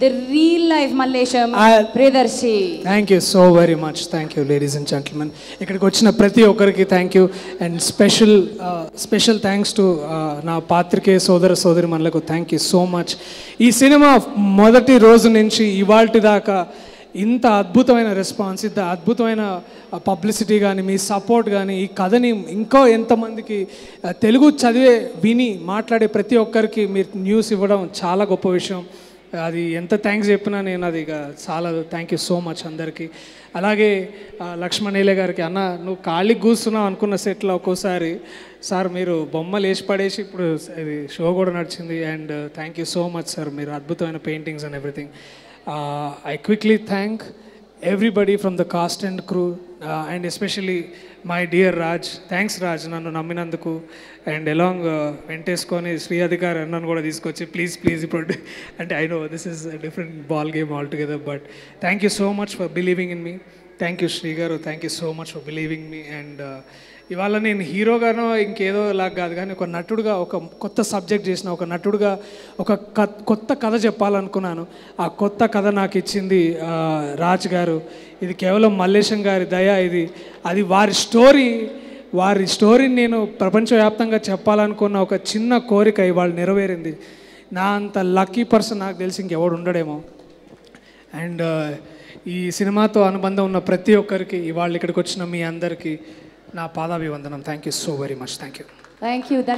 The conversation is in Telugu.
the real life Mallesham I- Priyadarshi thank you so very much thank you ladies and gentlemen ఇక్కడికి వచ్చిన ప్రతి ఒక్కరికి thank you and special special thanks to నా పాత్రికే సోదర సోదరి మనలకు థ్యాంక్ యూ సో మచ్ ఈ సినిమా మొదటి రోజు నుంచి ఇవాల్టి దాకా ఇంత అద్భుతమైన రెస్పాన్స్ ఇంత అద్భుతమైన పబ్లిసిటీ కానీ మీ సపోర్ట్ కానీ ఈ కథని ఇంకో ఎంతమందికి ఆ, తెలుగు చదివే విని మాట్లాడే ప్రతి ఒక్కరికి మీరు న్యూస్ ఇవ్వడం చాలా గొప్ప విషయం అది ఎంత థ్యాంక్స్ చెప్పినా నేను అది ఇక చాలా థ్యాంక్ యూ సో మచ్ అందరికీ అలాగే ఆ, లక్ష్మణ్ ఏలే గారికి అన్న నువ్వు ఖాళీ కూర్చున్నావు అనుకున్న సెట్లో ఒక్కోసారి సార్ మీరు బొమ్మలు వేసి పడేసి ఇప్పుడు ఇది షో కూడా నడిచింది and thank you so much sir మీరు అద్భుతమైన paintings and everything I quickly thank everybody from the cast and crew and especially my dear Raj thanks Raj నన్ను నమ్మినందుకు అండ్ ఎలాంగ్ వెంటేసుకొని శ్రీ అధికారి అన్నను కూడా తీసుకొచ్చి ప్లీజ్ ప్లీజ్ ఇప్పుడు అంటే I know this is different ball game all together but thank you so much for believing in me thank you Shri గారు thank you so much for believing me and ఇవాళ నేను హీరోగానో ఇంకేదో లాగా కాదు కానీ ఒక నటుడుగా ఒక కొత్త సబ్జెక్ట్ చేసిన ఒక నటుడుగా ఒక క- కొత్త కథ చెప్పాలనుకున్నాను ఆ కొత్త కథ నాకు ఇచ్చింది ఆ, రాజ్ గారు ఇది కేవలం మల్లేశం గారి దయ ఇది అది వారి స్టోరీ వారి స్టోరీని నేను ప్రపంచవ్యాప్తంగా చెప్పాలనుకున్న ఒక చిన్న కోరిక ఇవాళ నెరవేరింది నా అంత లక్కీ పర్సన్ నాకు తెలిసి ఇంకెవడు ఉండడేమో అండ్ ఈ సినిమాతో అనుబంధం ఉన్న ప్రతి ఒక్కరికి ఇవాళ ఇక్కడికి వచ్చిన మీ అందరికీ నా పాదాభివందనం thank you so very much thank you thank you